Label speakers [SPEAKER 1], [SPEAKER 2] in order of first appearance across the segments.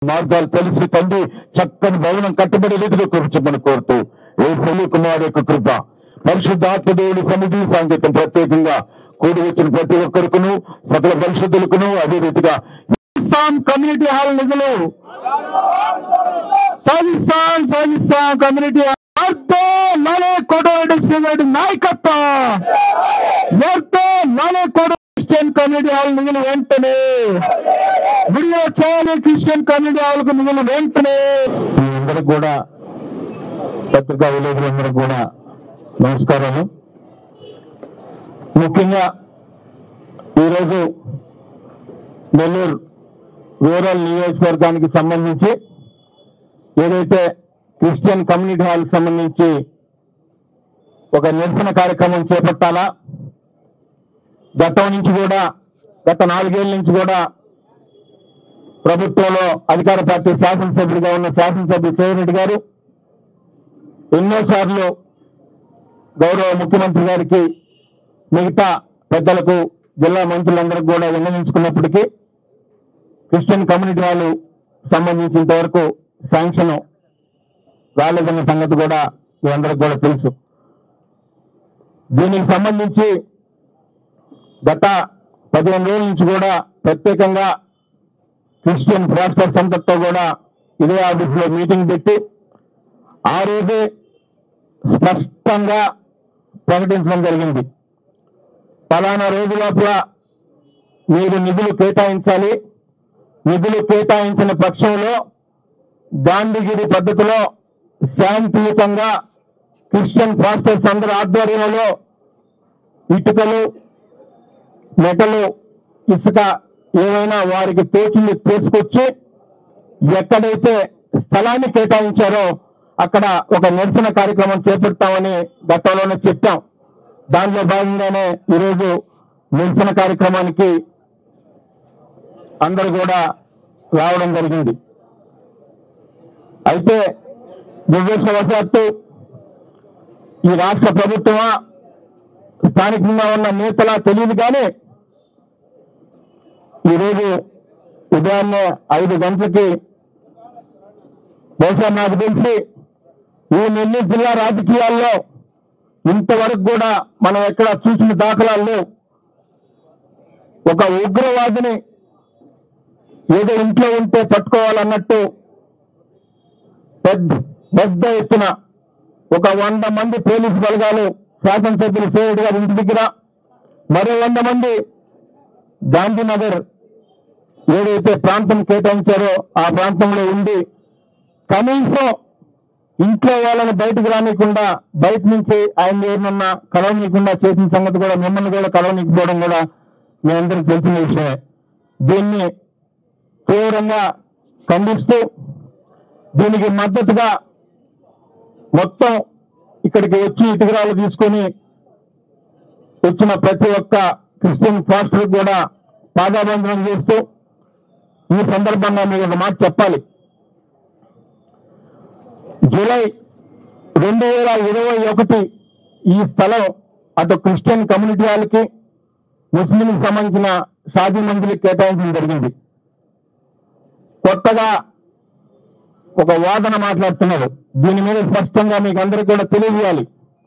[SPEAKER 1] మార్గాలు తెలిసి తండ్రి చక్కని భవనం కట్టబడి రీతిలో కూర్చోమని కోరుతూ ఏ సెల్లి కుమార్ యొక్క కృప పరిశుద్ధ ఆత్మదేవుడి సన్నిధి సాంకేతం ప్రత్యేకంగా కూడి వచ్చిన ప్రతి ఒక్కరికును సకల పరిశుద్ధులకును అదే రీతిగా ఇస్లాం కమ్యూనిటీ హాల్ నిధులు సాగిస్తాం సాగిస్తాం కమ్యూనిటీ హాల్ నాలే కోటరెడ్డి శ్రీరెడ్డి నాయకత్వం ఎంతో నాలే కోట క్రిస్టియన్ కమ్యూనిటీ హాల్ నిధులు వెంటనే విడుదల చేయాలి క్రిస్టియన్ కమ్యూనిటీ హాల్ కు నిధులు వెంటనే మీ అందరికి కూడా పత్రికా విలేకరులందరికీ కూడా నమస్కారాలు ముఖ్యంగా ఈరోజు నెల్లూరు రూరల్ నియోజకవర్గానికి సంబంధించి ఏదైతే క్రిస్టియన్ కమ్యూనిటీ హాల్కి సంబంధించి ఒక నిరసన కార్యక్రమం చేపట్టాలా గతం నుంచి కూడా గత నాలుగేళ్ల నుంచి కూడా ప్రభుత్వంలో అధికార పార్టీ శాసనసభ్యుడిగా ఉన్న శాసనసభ్యుడు సేవరెడ్డి గారు ఎన్నోసార్లు గౌరవ ముఖ్యమంత్రి గారికి మిగతా పెద్దలకు జిల్లా మంత్రులందరికీ కూడా విన్నవించుకున్నప్పటికీ క్రిస్టియన్ కమ్యూనిటీ వాళ్ళు సంబంధించినంత వరకు శాంక్షన్ రాలేదన్న సంగతి కూడా మీ అందరికి కూడా తెలుసు దీనికి సంబంధించి గత పదిహేను రోజుల నుంచి కూడా ప్రత్యేకంగా క్రిస్టియన్ ప్రాస్టర్స్ అందరితో కూడా ఇదే ఆఫీసులో మీటింగ్ పెట్టి ఆ రోజే స్పష్టంగా ప్రకటించడం జరిగింది పలానా రోజు లోపల మీరు నిధులు కేటాయించాలి నిధులు కేటాయించిన పక్షంలో గాంధీగిరి పద్ధతిలో శాంతియుతంగా క్రిస్టియన్ పాస్టర్స్ అందరి ఆధ్వర్యంలో ఇటుకలు మెటలు ఇసుక ఏమైనా వారికి తోచింది తీసుకొచ్చి ఎక్కడైతే స్థలాన్ని కేటాయించారో అక్కడ ఒక నిరసన కార్యక్రమం చేపడతామని గతంలోనే చెప్పాం దానిలో భాగంగానే ఈరోజు నిరసన కార్యక్రమానికి అందరూ కూడా రావడం జరిగింది అయితే దురదృష్టవశాత్తు ఈ రాష్ట్ర ప్రభుత్వమా స్థానికంగా ఉన్న నేతలా తెలియదు కానీ ఈరోజు ఉదయాన్నే ఐదు గంటలకి బహుశా నాకు తెలిసి ఈ నెల్లూరు జిల్లా రాజకీయాల్లో ఇంతవరకు కూడా మనం ఎక్కడ చూసిన దాఖలాలు లేవు. ఒక ఉగ్రవాదిని ఏదో ఇంట్లో ఉంటే పట్టుకోవాలన్నట్టు పెద్ద పెద్ద ఎత్తున ఒక వంద మంది పోలీసు బలగాలు శాసనసభ్యులు సేవడి గారి ఇంటి దగ్గర మరో వంద మంది గాంధీనగర్ ఏదైతే ప్రాంతం కేటాయించారో ఆ ప్రాంతంలో ఉండి కనీసం ఇంట్లో వాళ్ళని బయటకు రానియకుండా బయట నుంచి ఆయన ఎవరినన్నా కలవనీయకుండా చేసిన సంగతి కూడా మిమ్మల్ని కూడా కలవనీకపోవడం కూడా మీ అందరికి తెలిసిన విషయమే దీన్ని తీవ్రంగా ఖండిస్తూ దీనికి మద్దతుగా మొత్తం ఇక్కడికి వచ్చి ఇటుకరాలు తీసుకొని వచ్చిన ప్రతి ఒక్క క్రిస్టియన్ పాస్టర్ కూడా పాదాబంధనం చేస్తూ ఈ సందర్భంగా మీకు ఒక మాట చెప్పాలి జూలై రెండు వేల ఇరవై ఒకటి ఈ స్థలం అటు క్రిస్టియన్ కమ్యూనిటీ వాళ్ళకి ముస్లింకి సంబంధించిన షాదీ మందికి కేటాయించడం జరిగింది కొత్తగా ఒక వాదన మాట్లాడుతున్నారు దీని మీద స్పష్టంగా మీకు అందరికీ కూడా తెలియజేయాలి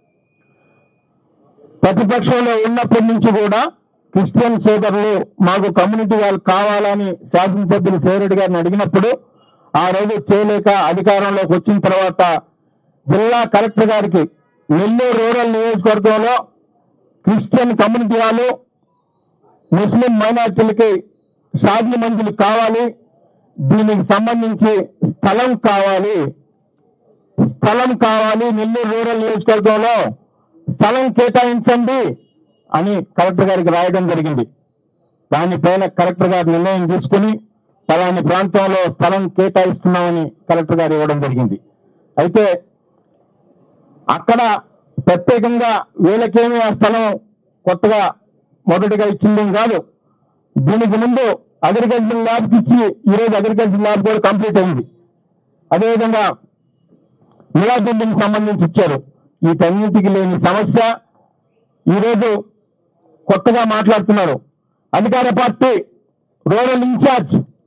[SPEAKER 1] ప్రతిపక్షంలో ఉన్నప్పటి నుంచి కూడా క్రిస్టియన్ సోదరులు మాకు కమ్యూనిటీ వాళ్ళు కావాలని శాసనసభ్యులు సేరెడ్డి గారిని అడిగినప్పుడు ఆ రోజు చేయలేక అధికారంలోకి వచ్చిన తర్వాత జిల్లా కలెక్టర్ గారికి నెల్లూరు రూరల్ నియోజకవర్గంలో క్రిస్టియన్ కమ్యూనిటీ వాళ్ళు ముస్లిం మైనార్టీలకి షాదీ మందులు కావాలి దీనికి సంబంధించి స్థలం కావాలి స్థలం కావాలి నెల్లూరు రూరల్ నియోజకవర్గంలో స్థలం కేటాయించండి అని కలెక్టర్ గారికి రాయడం జరిగింది దానిపైన కలెక్టర్ గారు నిర్ణయం తీసుకుని పలాని ప్రాంతంలో స్థలం కేటాయిస్తున్నామని కలెక్టర్ గారు ఇవ్వడం జరిగింది అయితే అక్కడ ప్రత్యేకంగా వీళ్ళకేమీ ఆ స్థలం కొత్తగా మొదటిగా ఇచ్చిందేం కాదు దీనికి ముందు అగ్రికల్చర్ ల్యాబ్కి ఇచ్చి ఈరోజు అగ్రికల్చర్ ల్యాబ్ కూడా కంప్లీట్ అయింది అదేవిధంగా మిలా బిల్డింగ్ సంబంధించి ఇచ్చారు వీటన్నిటికి లేని సమస్య ఈరోజు కొత్తగా మాట్లాడుతున్నారు అధికార party rural incharge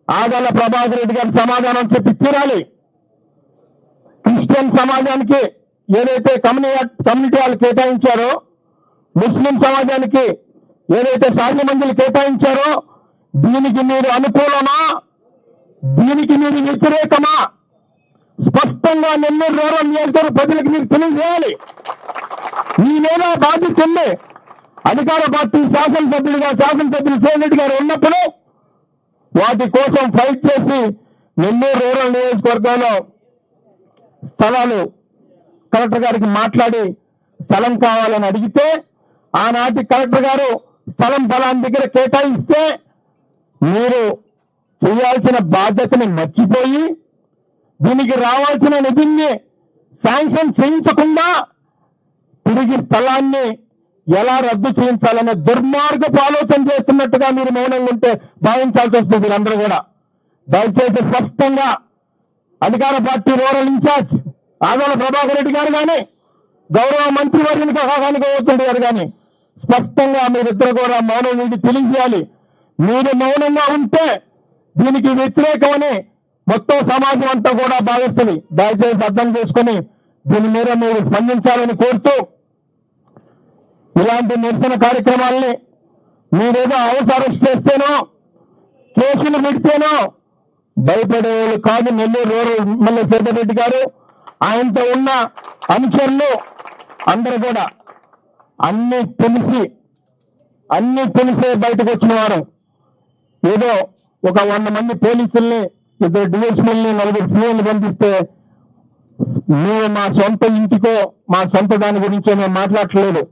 [SPEAKER 1] Adala Prabhakar Reddy గారి సమాధానం చెప్పి తీరాలి క్రిస్టియన్ సమాజానికి ఏదైతే కమ్యూనిటీ కమ్యూనిటీ వాళ్ళు కేటాయించారో ముస్లిం సమాజానికి ఏదైతే సాధ్య మందులు కేటాయించారో దీనికి మీరు అనుకూలమా దీనికి మీరు వ్యతిరేకమా స్పష్టంగా నెల్లూరు రూరల్ నియోజకవర్గ ప్రజలకు మీరు తెలియజేయాలి మీ మీద బాధ్యత ఉంది అధికార పార్టీ శాసనసభ్యులుగా శాసనసభ్యులు సేనరెడ్డి గారు ఉన్నప్పుడు వాటి కోసం ఫైట్ చేసి నెల్లూరు రూరల్ నియోజకవర్గంలో స్థలాలు కలెక్టర్ గారికి మాట్లాడి స్థలం కావాలని అడిగితే ఆనాటి కలెక్టర్ గారు స్థలం ఫలాన్ని దగ్గర కేటాయిస్తే మీరు చేయాల్సిన బాధ్యతని మర్చిపోయి దీనికి రావాల్సిన నిధిని శాంక్షన్ చేయించకుండా తిరిగి స్థలాన్ని ఎలా రద్దు చేయించాలనే దుర్మార్గపు ఆలోచన చేస్తున్నట్టుగా మీరు మౌనంగా ఉంటే భావించాల్సి వస్తుంది వీళ్ళందరూ కూడా దయచేసి స్పష్టంగా అధికార party rural incharge Adala Prabhakar Reddy గారు కానీ గౌరవ మంత్రి వర్యునికి కాకానికోవచ్చుండి గారు కానీ స్పష్టంగా మీరిద్దరు కూడా మౌనం నుండి తెలియజేయాలి మీరు మౌనంగా ఉంటే దీనికి వ్యతిరేకమని మొత్తం సమాజం అంతా కూడా భావిస్తుంది దయచేసి అర్థం చేసుకొని దీని మీద మీరు స్పందించాలని కోరుతూ ఇలాంటి నిరసన కార్యక్రమాల్ని మీరేదో హౌస్ అరెస్ట్ చేస్తేనో కేసులు పెడితేనో భయపడేవాళ్ళు కాదు నెల్లూరు రూరల్ ఎమ్మెల్యే సేదర్ రెడ్డి గారు ఆయనతో ఉన్న అనుచరులు అందరూ కూడా అన్ని తెలిసి అన్ని తెలిసే బయటకు వచ్చిన వారు ఏదో ఒక వంద మంది పోలీసుల్ని ఇద్దరు డిఎస్పీల్ని నలుగురు సీఎంలు పంపిస్తే మేము మా సొంత ఇంటికో మా సొంత దాని గురించో మేము మాట్లాడట్లేదు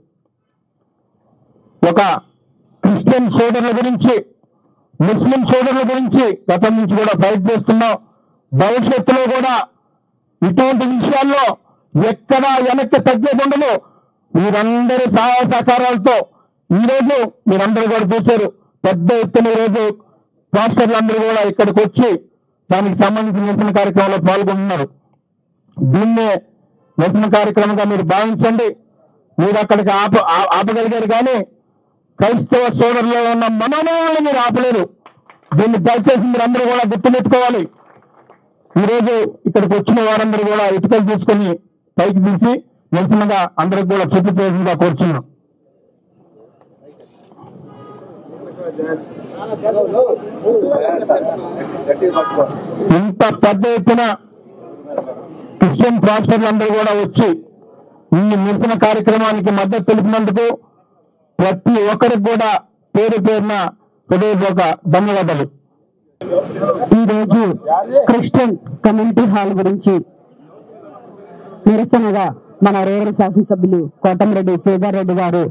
[SPEAKER 1] ఒక క్రిస్టియన్ సోదరుల గురించి ముస్లిం సోదరుల గురించి గతం నుంచి కూడా ఫైట్ చేస్తున్నాం భవిష్యత్తులో కూడా ఇటువంటి విషయాల్లో ఎక్కడా వెనక్కి తగ్గేది ఉండదు మీరందరి సహాయ సహకారాలతో ఈ రోజు మీరందరూ కూడా చూశారు పెద్ద ఎత్తున ఈ రోజు పాస్టర్లు అందరూ కూడా ఇక్కడికి వచ్చి దానికి సంబంధించిన నిరసన కార్యక్రమంలో పాల్గొంటున్నారు దీన్నే నిరసన కార్యక్రమంగా మీరు భావించండి మీరు అక్కడికి ఆప ఆ- ఆపగలిగారు కానీ క్రైస్తవ సోదరులో ఉన్న మనోభావాలను మీరు ఆపలేరు దీన్ని దయచేసి మీరు అందరూ కూడా గుర్తుపెట్టుకోవాలి ఈరోజు ఇక్కడికి వచ్చిన వారందరూ కూడా ఇటుకలు తీసుకొని పైకి తీసి నిరసనగా అందరికి కూడా చూపించేసిందిగా కోరుచున్నాం ఇంత పెద్ద ఎత్తున క్రిస్టియన్ పాస్టర్లు అందరూ కూడా వచ్చి ఈ నిరసన కార్యక్రమానికి మద్దతు తెలిపినందుకు ప్రతి ఒక్కరికి కూడా పేరు పేరున హృదయపూర్వక ధన్యవాదాలు
[SPEAKER 2] ఈ రోజు క్రిస్టియన్ కమ్యూనిటీ హాల్ గురించి నిరసనగా మన రూరల్ శాసనసభ్యులు కోటంరెడ్డి శ్రీధర్ రెడ్డి గారు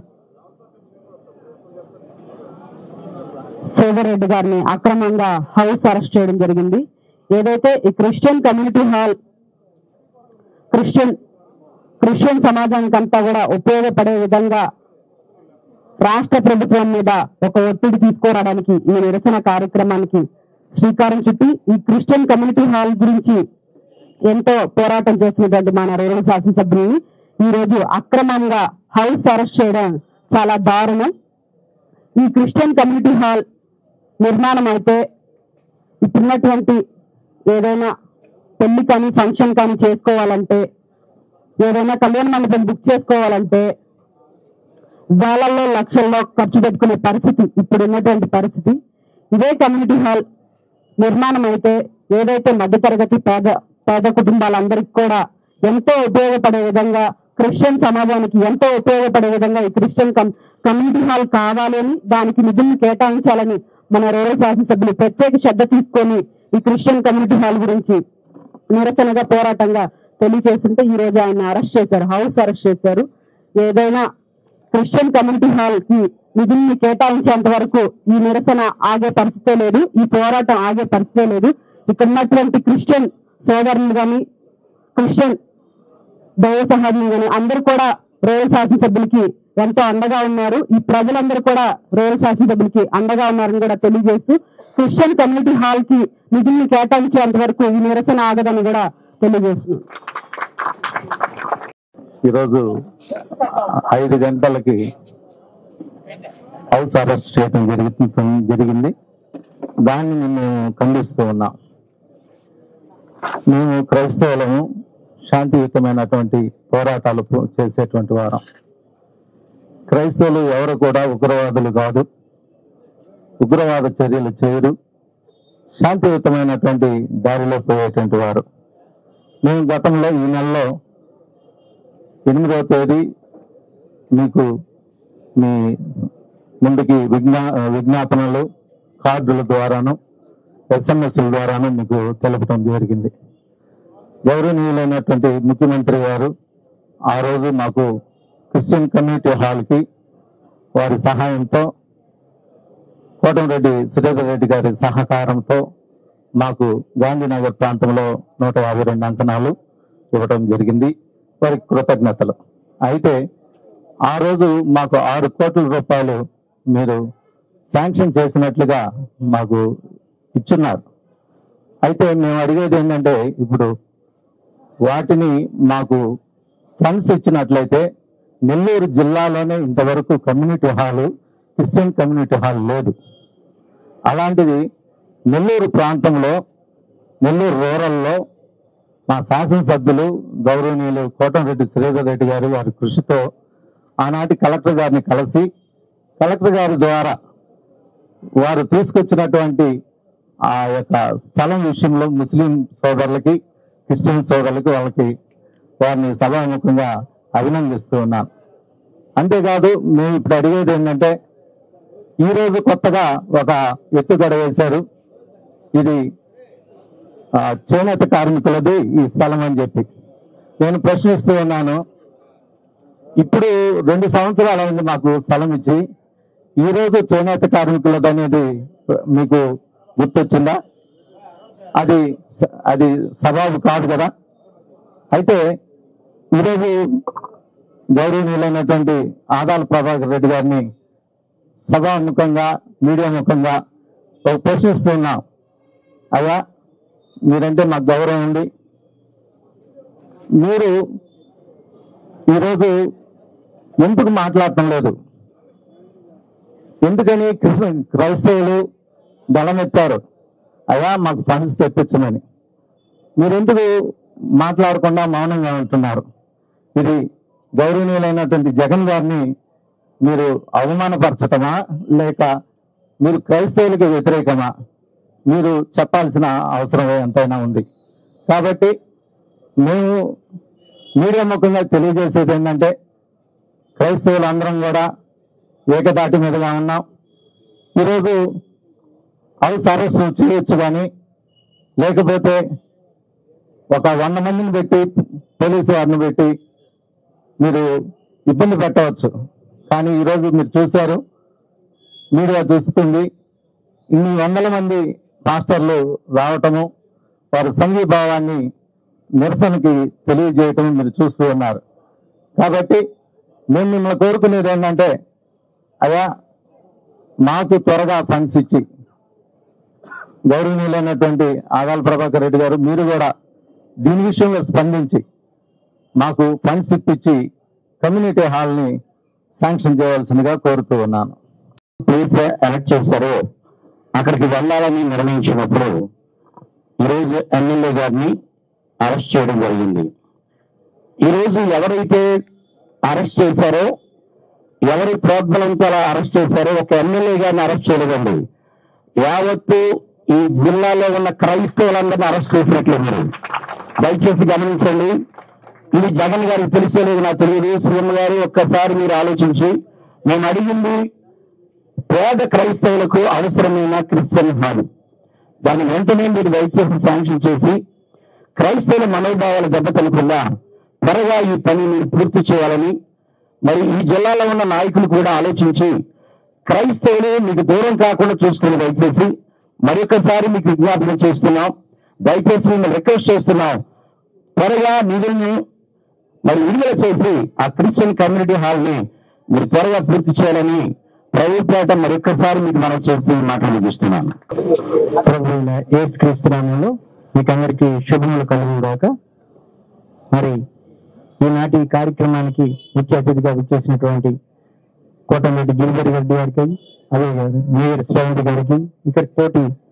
[SPEAKER 2] శ్రీధర్ రెడ్డి గారిని అక్రమంగా హౌస్ అరెస్ట్ చేయడం జరిగింది ఏదైతే ఈ Christian community hall Christian Christian సమాజానికంతా కూడా ఉపయోగపడే విధంగా రాష్ట్ర ప్రభుత్వం మీద ఒక ఒత్తిడి తీసుకురావడానికి ఈ నిరసన కార్యక్రమానికి శ్రీకారం చుట్టి ఈ క్రిస్టియన్ కమ్యూనిటీ హాల్ గురించి ఎంతో పోరాటం చేసినటువంటి మన రూరల్ శాసనసభ్యుల్ని ఈ రోజు అక్రమంగా హౌస్ అరెస్ట్ చేయడం చాలా దారుణం ఈ క్రిస్టియన్ కమ్యూనిటీ హాల్ నిర్మాణం అయితే ఇప్పుడున్నటువంటి ఏదైనా పెళ్లి కానీ ఫంక్షన్ కానీ చేసుకోవాలంటే ఏదైనా కళ్యాణ మండపం బుక్ చేసుకోవాలంటే వేలల్లో లక్షల్లో ఖర్చు పెట్టుకునే పరిస్థితి ఇప్పుడు ఉన్నటువంటి పరిస్థితి ఇదే కమ్యూనిటీ హాల్ నిర్మాణం అయితే ఏదైతే మధ్యతరగతి పేద పేద కుటుంబాలందరికీ కూడా ఎంతో ఉపయోగపడే విధంగా క్రిస్టియన్ సమాజానికి ఎంతో ఉపయోగపడే విధంగా ఈ క్రిస్టియన్ కమ్- కమ్యూనిటీ హాల్ కావాలని దానికి నిధులను కేటాయించాలని మన రూరల్ శాసనసభ్యులు ప్రత్యేక శ్రద్ధ తీసుకొని ఈ క్రిస్టియన్ కమ్యూనిటీ హాల్ గురించి నిరసనగా పోరాటంగా తెలియజేస్తుంటే ఈ రోజు ఆయన అరెస్ట్ చేశారు హౌస్ అరెస్ట్ చేశారు ఏదైనా క్రిస్టియన్ కమ్యూనిటీ హాల్ కి నిధుల్ని కేటాయించేంత వరకు ఈ నిరసన ఆగే పరిస్థితే లేదు ఈ పోరాటం ఆగే పరిస్థితే లేదు ఇక్కడ ఉన్నటువంటి క్రిస్టియన్ సోదరులు గాని క్రిస్టియన్ దైవ సహాయం గాని అందరూ కూడా రోయల్ శాసనసభ్యులకి ఎంతో అండగా ఉన్నారు ఈ ప్రజలందరూ కూడా రోయల్ శాసనసభ్యులకి అండగా ఉన్నారని కూడా తెలియజేస్తూ క్రిస్టియన్ కమ్యూనిటీ హాల్ కి నిధుల్ని కేటాయించేంత వరకు ఈ నిరసన ఆగదని కూడా తెలియజేస్తున్నాం
[SPEAKER 3] ఈరోజు ఐదు గంటలకి హౌస్ అరెస్ట్ చేయడం జరుగుతుంది జరిగింది దాన్ని మేము ఖండిస్తూ ఉన్నాం మేము క్రైస్తవులము శాంతియుతమైనటువంటి పోరాటాలు పో- చేసేటువంటి వారం క్రైస్తవులు ఎవరు కూడా ఉగ్రవాదులు కాదు ఉగ్రవాద చర్యలు చేయరు శాంతియుతమైనటువంటి దారిలో పోయేటువంటి వారు మేము గతంలో ఈ నెలలో ఎనిమిదవ తేదీ మీకు మీ ముందుకి విజ్ఞా విజ్ఞాపనలు కార్డుల ద్వారాను ఎస్ఎంఎస్ల ద్వారాను మీకు తెలపడం జరిగింది గౌరవనీయులైనటువంటి ముఖ్యమంత్రి గారు ఆ రోజు మాకు క్రిస్టియన్ కమ్యూనిటీ హాల్కి వారి సహాయంతో కోటంరెడ్డి శ్రీధర్ రెడ్డి గారి సహకారంతో మాకు గాంధీనగర్ ప్రాంతంలో నూట యాభై రెండు అంకణాలు ఇవ్వడం జరిగింది వారికి కృతజ్ఞతలు అయితే ఆ రోజు మాకు ఆరు కోట్ల రూపాయలు మీరు శాంక్షన్ చేసినట్లుగా మాకు ఇచ్చున్నారు అయితే మేము అడిగేది ఏంటంటే ఇప్పుడు వాటిని మాకు ఫండ్స్ ఇచ్చినట్లయితే నెల్లూరు జిల్లాలోనే ఇంతవరకు community hall Christian community hall లేదు అలాంటిది నెల్లూరు ప్రాంతంలో నెల్లూరు రూరల్లో మా శాసనసభ్యులు గౌరవనీయులు కోటంరెడ్డి శ్రీధర్ రెడ్డి గారు వారి కృషితో ఆనాటి కలెక్టర్ గారిని కలిసి కలెక్టర్ గారి ద్వారా వారు తీసుకొచ్చినటువంటి ఆ యొక్క స్థలం విషయంలో ముస్లిం సోదరులకి క్రిస్టియన్ సోదరులకి వాళ్ళకి వారిని సభాముఖంగా అభినందిస్తూ ఉన్నాను అంతేకాదు మేము ఇప్పుడు అడిగేది ఏంటంటే ఈ రోజు కొత్తగా ఒక ఎత్తుగడ వేశారు ఇది ఆ, చేనేత కార్మికులది ఈ స్థలం అని చెప్పి నేను ప్రశ్నిస్తూ ఉన్నాను ఇప్పుడు రెండు సంవత్సరాలు అయింది మాకు స్థలం ఇచ్చి ఈ రోజు చేనేత కార్మికులది అనేది మీకు గుర్తొచ్చిందా అది స- అది సబాబు కాదు కదా అయితే ఈరోజు గౌరవనీయులైనటువంటి ఆదాల ప్రభాకర్ రెడ్డి గారిని సభాముఖంగా మీడియా ముఖంగా ఒక ప్రశ్నిస్తున్నాం అయ్యా మీరంటే మాకు గౌరవం ఉంది మీరు ఈరోజు ఎందుకు మాట్లాడటం లేదు ఎందుకని కృష్ణ క్రైస్తవులు దళమెత్తారు అయ్యా మాకు ఫండ్స్ తెప్పించమని మీరెందుకు మాట్లాడకుండా మౌనంగా ఉంటున్నారు ఇది గౌరవనీయులైనటువంటి జగన్ గారిని మీరు అవమానపరచటమా లేక మీరు క్రైస్తవులకి వ్యతిరేకమా మీరు చెప్పాల్సిన అవసరం ఎంతైనా ఉంది కాబట్టి మేము మీడియా ముఖంగా తెలియజేసేది ఏంటంటే క్రైస్తవులందరం కూడా ఏకదాటి మీదుగా ఉన్నాం ఈరోజు హౌస్ అరెస్ట్ చేయొచ్చు కానీ లేకపోతే ఒక వంద మందిని పెట్టి పోలీసు వారిని పెట్టి మీరు ఇబ్బంది పెట్టవచ్చు కానీ ఈరోజు మీరు చూశారు మీడియా చూస్తుంది ఇన్ని వందల మంది మాస్టర్లు రావటము వారి సంఘీభావాన్ని నిరసనకి తెలియజేయటం మీరు చూస్తూ ఉన్నారు కాబట్టి మేము మిమ్మల్ని కోరుకునేది ఏంటంటే అయ్యా మాకు త్వరగా ఫండ్స్ ఇచ్చి గౌరవనీయులైనటువంటి ఆదాల ప్రభాకర్ రెడ్డి గారు మీరు కూడా దీని విషయంలో స్పందించి మాకు ఫండ్స్ ఇప్పించి కమ్యూనిటీ హాల్ని శాంక్షన్ చేయవలసిందిగా కోరుతూ ఉన్నాను
[SPEAKER 1] ప్లేస్ ఎలక్ట్ చేశారో అక్కడికి వెళ్ళాలని నిర్ణయించినప్పుడు ఈరోజు ఎమ్మెల్యే గారిని అరెస్ట్ చేయడం జరిగింది ఈరోజు ఎవరైతే అరెస్ట్ చేశారో ఎవరి ప్రోద్బలంతో అలా అరెస్ట్ చేశారో ఒక ఎమ్మెల్యే గారిని అరెస్ట్ చేయలేదండి యావత్తు ఈ జిల్లాలో ఉన్న క్రైస్తవులందరినీ అరెస్ట్ చేసినట్లు మీరు దయచేసి గమనించండి ఇది జగన్ గారికి తెలిసే లేదు నాకు తెలియదు సీఎం గారు ఒక్కసారి మీరు ఆలోచించి మేము అడిగింది పేద క్రైస్తవులకు అవసరమైన క్రిస్టియన్ హాల్ దాన్ని వెంటనే మీరు దయచేసి శాంక్షన్ చేసి క్రైస్తవుల మనోభావాలు దెబ్బతినకుండా త్వరగా ఈ పని మీరు పూర్తి చేయాలని మరి ఈ జిల్లాలో ఉన్న నాయకులు కూడా ఆలోచించి క్రైస్తవులు మీకు దూరం కాకుండా చూసుకుని దయచేసి మరొకసారి మీకు విజ్ఞాపన చేస్తున్నాం దయచేసి మేము రిక్వెస్ట్ చేస్తున్నాం త్వరగా నిధుల్ని మరి విడుదల చేసి ఆ క్రిస్టియన్ కమ్యూనిటీ హాల్ ని మీరు త్వరగా పూర్తి చేయాలని ప్రభుత్వం మరొకసారి మీకు మనం చేస్తూ మాటలు ముగిస్తున్నాను
[SPEAKER 3] ప్రభు ఏసు క్రీస్తునామంలో మీకు అందరికీ శుభములు కలుగుగాక మరి ఈనాటి ఈ కార్యక్రమానికి ముఖ్య అతిథిగా విచ్చేసినటువంటి కోటమిరెడ్డి గిరిజరి రెడ్డి గారికి అదే మేయర్ శ్రవంతి గారికి ఇక్కడ తోటి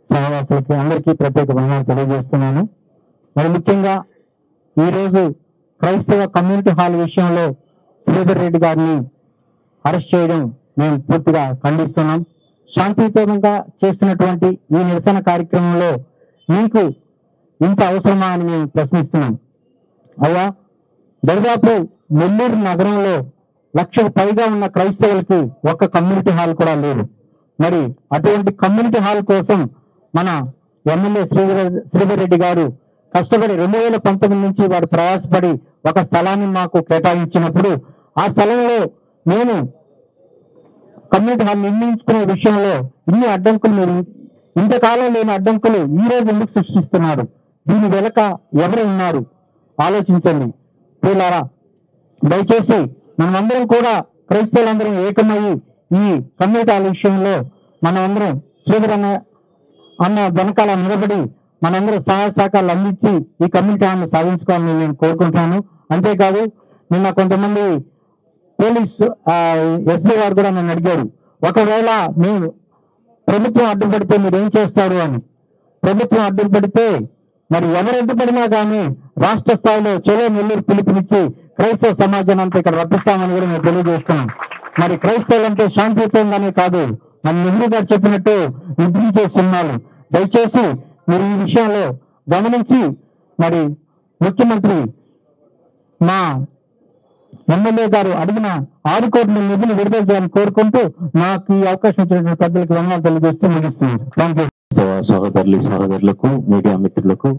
[SPEAKER 3] సహవాసులకి అందరికీ ప్రత్యేక వందనాలు తెలియజేస్తున్నాను మరి ముఖ్యంగా ఈరోజు క్రైస్తవ కమ్యూనిటీ హాల్ విషయంలో శ్రీధర్ రెడ్డి గారిని అరెస్ట్ చేయడం మేము పూర్తిగా ఖండిస్తున్నాం శాంతియుతంగా చేస్తున్నటువంటి ఈ నిరసన కార్యక్రమంలో మీకు ఇంత అవసరమా అని మేము ప్రశ్నిస్తున్నాం అయ్యా దరిదాపు నెల్లూరు నగరంలో లక్షకు పైగా ఉన్న క్రైస్తవులకి ఒక్క కమ్యూనిటీ హాల్ కూడా లేదు మరి అటువంటి కమ్యూనిటీ హాల్ కోసం మన ఎమ్మెల్యే శ్రీధర్ శ్రీధర్ రెడ్డి గారు కష్టపడి రెండు వేల పంతొమ్మిది నుంచి వారు ప్రయాసపడి ఒక స్థలాన్ని మాకు కేటాయించినప్పుడు ఆ స్థలంలో నేను కమ్యూనిటీ హాల్ నిర్మించుకునే విషయంలో ఇన్ని అడ్డంకులు మీరు ఇంతకాలం లేని అడ్డంకులు ఈ రోజు ఎందుకు సృష్టిస్తున్నారు దీని వెనక ఎవరు ఉన్నారు ఆలోచించండి ప్రియులారా దయచేసి మనమందరం కూడా క్రైస్తవులందరం ఏకమయ్యి ఈ కమ్యూనిటీ హాల్ విషయంలో మనమందరం శ్రీధర్ అన్న అన్న వెనకాల నిలబడి మనందరం సహాయ సహకారాలు అందించి ఈ కమ్యూనిటీ హాల్ని సాధించుకోవాలని నేను కోరుకుంటున్నాను అంతేకాదు నిన్న కొంతమంది పోలీస్ ఎస్పీ గారు కూడా నన్ను అడిగారు ఒకవేళ మేము ప్రభుత్వం అడ్డుపడితే మీరు ఏం చేస్తారు అని ప్రభుత్వం అడ్డుపడితే మరి ఎవరు అడ్డుపడినా కానీ రాష్ట్ర స్థాయిలో చెలో నెల్లూరు పిలుపునిచ్చి క్రైస్తవ సమాజాన్ని అంతా ఇక్కడ రప్పిస్తామని కూడా మేము తెలియజేస్తున్నాం మరి క్రైస్తవులంటే శాంతియుతంగానే కాదు మన నెహ్రూ గారు చెప్పినట్టు యుద్ధం సినిమాలు దయచేసి మీరు ఈ విషయంలో గమనించి మరి ముఖ్యమంత్రి మా ఎమ్మెల్యే గారు అడిగిన ఆరు కోట్ల నిధులు విడుదల చేయాలని కోరుకుంటూ నాకు ఈ అవకాశం ఇచ్చిన పెద్దలకు వందనాలు తెలియజేస్తూ ముగిస్తున్నాను థ్యాంక్ యూ
[SPEAKER 1] సహోదరులు సహోదరులకు మీడియా మిత్రులకు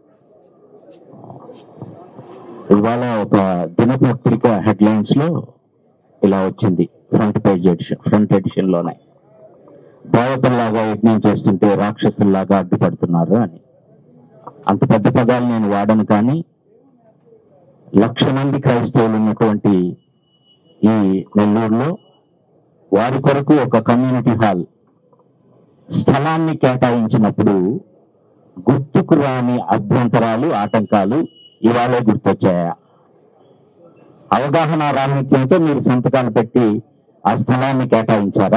[SPEAKER 1] ఇవాళ ఒక దినపత్రిక హెడ్లైన్స్ లో ఇలా వచ్చింది front page edition front edition లోనే దేవతల్లాగా యజ్ఞం చేస్తుంటే రాక్షసుల్లాగా అడ్డుపడుతున్నారు అని అంత పెద్ద పదాలు నేను వాడను కానీ లక్ష మంది క్రైస్తవులు ఉన్నటువంటి ఈ నెల్లూరులో వారి కొరకు ఒక కమ్యూనిటీ హాల్ స్థలాన్ని కేటాయించినప్పుడు గుర్తుకు రాని అభ్యంతరాలు ఆటంకాలు ఇవాళే గుర్తొచ్చాయా అవగాహన రాహిత్యంతో మీరు సంతకాలు పెట్టి ఆ స్థలాన్ని కేటాయించారా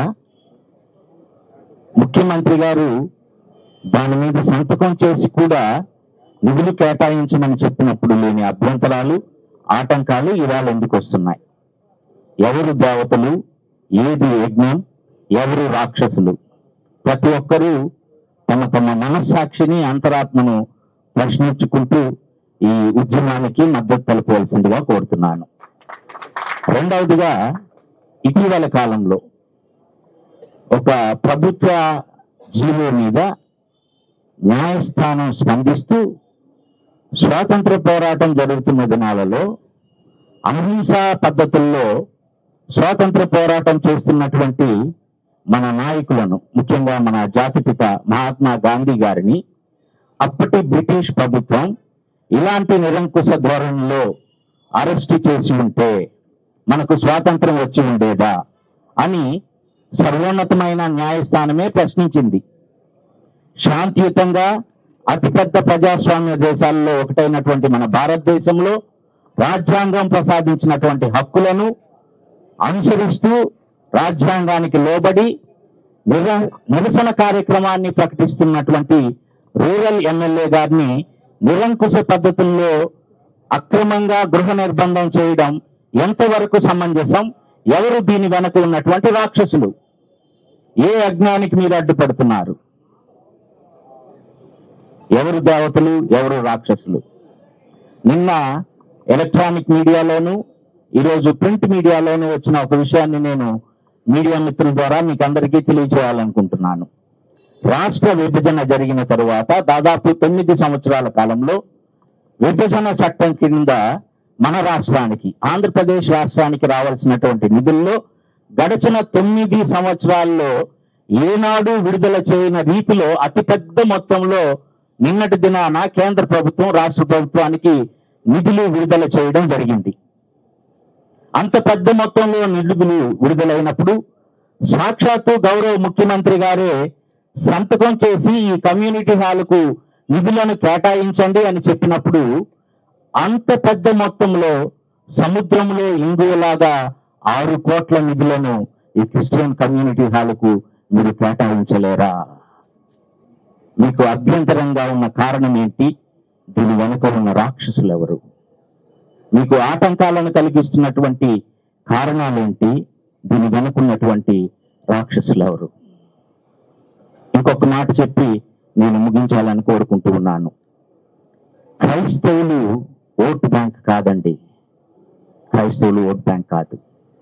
[SPEAKER 1] ముఖ్యమంత్రి గారు దాని మీద సంతకం చేసి కూడా నిధులు కేటాయించమని చెప్పినప్పుడు లేని అభ్యంతరాలు ఆటంకాలు ఇవాళ ఎందుకు వస్తున్నాయి ఎవరు దేవతలు ఏది యజ్ఞం ఎవరు రాక్షసులు ప్రతి ఒక్కరూ తమ తమ మనస్సాక్షిని అంతరాత్మను ప్రశ్నించుకుంటూ ఈ ఉద్యమానికి మద్దతు తెలపవలసిందిగా కోరుతున్నాను రెండవదిగా ఇటీవల కాలంలో ఒక ప్రభుత్వ జీవో మీద న్యాయస్థానం స్పందిస్తూ స్వాతంత్ర పోరాటం జరుగుతున్న దినాలలో అహింసా పద్ధతుల్లో స్వాతంత్ర పోరాటం చేస్తున్నటువంటి మన నాయకులను ముఖ్యంగా మన జాతిపిత మహాత్మా గాంధీ గారిని అప్పటి బ్రిటిష్ ప్రభుత్వం ఇలాంటి నిరంకుశ ధోరణిలో అరెస్ట్ చేసి ఉంటే మనకు స్వాతంత్రం వచ్చి ఉండేదా అని సర్వోన్నతమైన న్యాయస్థానమే ప్రశ్నించింది శాంతియుతంగా అతిపెద్ద ప్రజాస్వామ్య దేశాల్లో ఒకటైనటువంటి మన భారతదేశంలో రాజ్యాంగం ప్రసాదించినటువంటి హక్కులను అనుసరిస్తూ రాజ్యాంగానికి లోబడి నిర- నిరసన కార్యక్రమాన్ని ప్రకటిస్తున్నటువంటి రూరల్ ఎమ్మెల్యే గారిని నిరంకుశ పద్ధతుల్లో అక్రమంగా గృహ నిర్బంధం చేయడం ఎంతవరకు సమంజసం ఎవరు దీని వెనక ఉన్నటువంటి రాక్షసులు ఏ అజ్ఞానికి మీరు అడ్డుపడుతున్నారు ఎవరు దేవతలు ఎవరు రాక్షసులు నిన్న ఎలక్ట్రానిక్ మీడియాలోను ఈరోజు ప్రింట్ మీడియాలోను వచ్చిన ఒక విషయాన్ని నేను మీడియా మిత్రుల ద్వారా మీకు అందరికీ తెలియజేయాలనుకుంటున్నాను రాష్ట్ర విభజన జరిగిన తరువాత దాదాపు తొమ్మిది సంవత్సరాల కాలంలో విభజన చట్టం కింద మన రాష్ట్రానికి ఆంధ్రప్రదేశ్ రాష్ట్రానికి రావాల్సినటువంటి నిధుల్లో గడిచిన తొమ్మిది సంవత్సరాల్లో ఏనాడు విడుదల చేయని రీతిలో అతిపెద్ద మొత్తంలో నిన్నటి దినాన కేంద్ర ప్రభుత్వం రాష్ట్ర ప్రభుత్వానికి నిధులు విడుదల చేయడం జరిగింది అంత పెద్ద మొత్తంలో నిధులు విడుదలైనప్పుడు సాక్షాత్తు గౌరవ ముఖ్యమంత్రి గారే సంతకం చేసి ఈ కమ్యూనిటీ హాల్కు నిధులను కేటాయించండి అని చెప్పినప్పుడు అంత పెద్ద మొత్తంలో సముద్రంలో ఇంగువలాగా ఆరు కోట్ల నిధులను ఈ క్రిస్టియన్ కమ్యూనిటీ హాల్కు మీరు కేటాయించలేరా మీకు అభ్యంతరంగా ఉన్న కారణం ఏంటి దీని వెనుక ఉన్న రాక్షసులు ఎవరు మీకు ఆటంకాలను కలిగిస్తున్నటువంటి కారణాలేంటి దీని వెనుకున్నటువంటి రాక్షసులు ఎవరు ఇంకొక మాట చెప్పి నేను ముగించాలని కోరుకుంటూ ఉన్నాను క్రైస్తవులు ఓటు బ్యాంక్ కాదండి క్రైస్తవులు ఓట్ బ్యాంక్ కాదు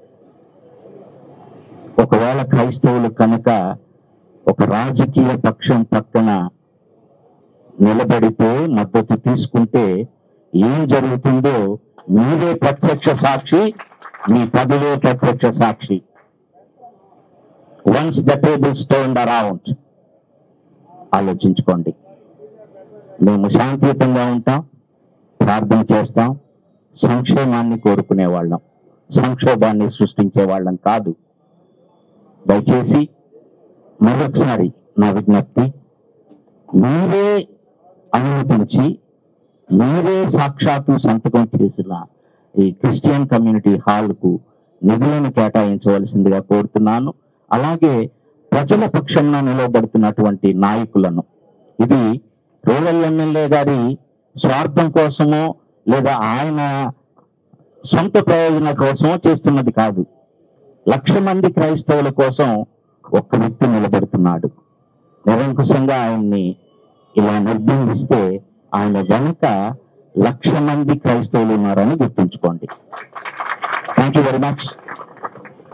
[SPEAKER 1] ఒకవేళ క్రైస్తవులు కనుక ఒక రాజకీయ పక్షం పక్కన నిలబడితే మద్దతు తీసుకుంటే ఏం జరుగుతుందో మీరే ప్రత్యక్ష సాక్షి మీ పదవే ప్రత్యక్ష సాక్షి once the table stone around ఆలోచించుకోండి మేము శాంతియుతంగా ఉంటాం ప్రార్థన చేస్తాం సంక్షేమాన్ని కోరుకునే వాళ్ళం సంక్షోభాన్ని సృష్టించే వాళ్ళం కాదు దయచేసి మరొకసారి నా విజ్ఞప్తి మీరే అనుమతించి మీరే సాక్షాత్తు సంతకం చేసిన ఈ క్రిస్టియన్ కమ్యూనిటీ హాల్కు నిధులను కేటాయించవలసిందిగా కోరుతున్నాను అలాగే ప్రజల పక్షంలో నిలబడుతున్నటువంటి నాయకులను ఇది రూరల్ ఎమ్మెల్యే గారి స్వార్థం కోసమో లేదా ఆయన సొంత ప్రయోజన కోసమో చేస్తున్నది కాదు లక్ష మంది క్రైస్తవుల కోసం ఒక్క వ్యక్తి నిలబడుతున్నాడు నిరంకుశంగా ఆయన్ని ఇలా నిర్బంధిస్తే ఆయన వెనుక లక్ష మంది క్రైస్తవులు ఉన్నారని గుర్తుంచుకోండి థ్యాంక్ యూ వెరీ మచ్